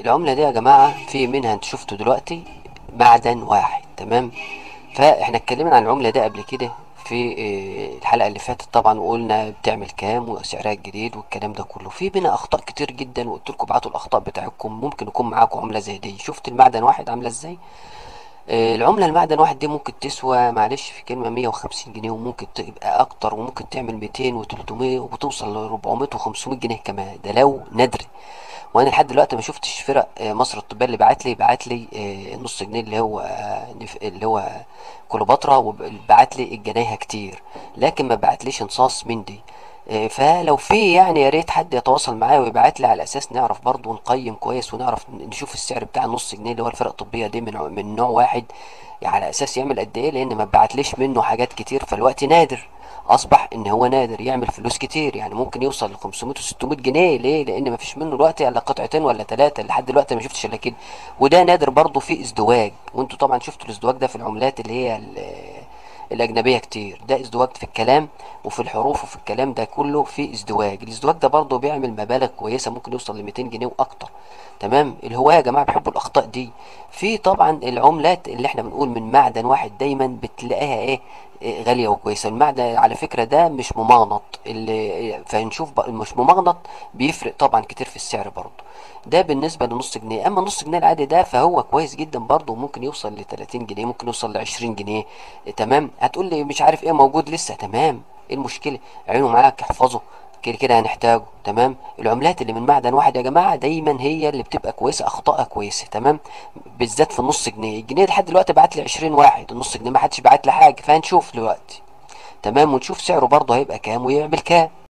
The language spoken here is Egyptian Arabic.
العملة دي يا جماعة في منها انت شفتوا دلوقتي معدن واحد تمام فاحنا اتكلمنا عن العملة دي قبل كده في آه، الحلقة اللي فاتت طبعا وقلنا بتعمل كام وسعرها الجديد والكلام ده كله في بينا اخطاء كتير جدا وقلت لكم ابعتوا الاخطاء بتاعتكم ممكن يكون معاكم عملة زي دي شفت المعدن واحد عاملة ازاي آه، العملة المعدن واحد دي ممكن تسوى معلش في كلمة 150 جنيه وممكن تبقى أكتر وممكن تعمل 200 و300 وبتوصل ل 400 و500 جنيه كمان ده لو ندر وأنا لحد دلوقتي ما شفتش فرق آه، مصر الطبية اللي بعت لي بعت لي آه، نص جنيه اللي هو آه، نف- اللي هو كليوباترا وبعت لي الجنايها كتير لكن ما بعتليش نصاص من دي آه، فلو في يعني يا ريت حد يتواصل معايا ويبعت لي على اساس نعرف برضو نقيم كويس ونعرف نشوف السعر بتاع النص جنيه اللي هو الفرق الطبيه دي من من نوع واحد يعني على اساس يعمل قد ايه لان ما بعتليش منه حاجات كتير فالوقت نادر اصبح ان هو نادر يعمل فلوس كتير يعني ممكن يوصل ل 500 و 600 جنيه ليه لان ما فيش منه دلوقتي الا قطعتين ولا ثلاثه لحد دلوقتي ما شفتش الا كده وده نادر برضو في ازدواج وانتوا طبعا شفتوا الازدواج ده في العملات اللي هي ال- الأجنبية كتير ده ازدواج في الكلام وفي الحروف وفي الكلام ده كله في ازدواج الازدواج ده برضه بيعمل مبالغ كويسة ممكن يوصل ل 200 جنيه وأكتر تمام الهواة يا جماعة بيحبوا الأخطاء دي في طبعا العملات اللي احنا بنقول من معدن واحد دايما بتلاقيها ايه إيه غالية وكويسة المعدن على فكرة ده مش ممغنط اللي فنشوف بقى مش ممغنط بيفرق طبعا كتير في السعر برضه ده بالنسبة لنص جنيه أما النص جنيه العادي ده فهو كويس جدا برضه ممكن يوصل ل 30 جنيه ممكن يوصل ل 20 جنيه إيه تمام هتقول لي مش عارف ايه موجود لسه تمام ايه المشكلة عينه معاك احفظه كده كده هنحتاجه تمام العملات اللي من معدن واحد يا جماعة دايما هي اللي بتبقى كويسة أخطائها كويسة تمام بالذات في النص جنيه الجنيه لحد دلوقتي بعت لي 20 واحد النص جنيه ما حدش بعت لي حاجة فهنشوف دلوقتي تمام ونشوف سعره برضه هيبقى كام ويعمل كام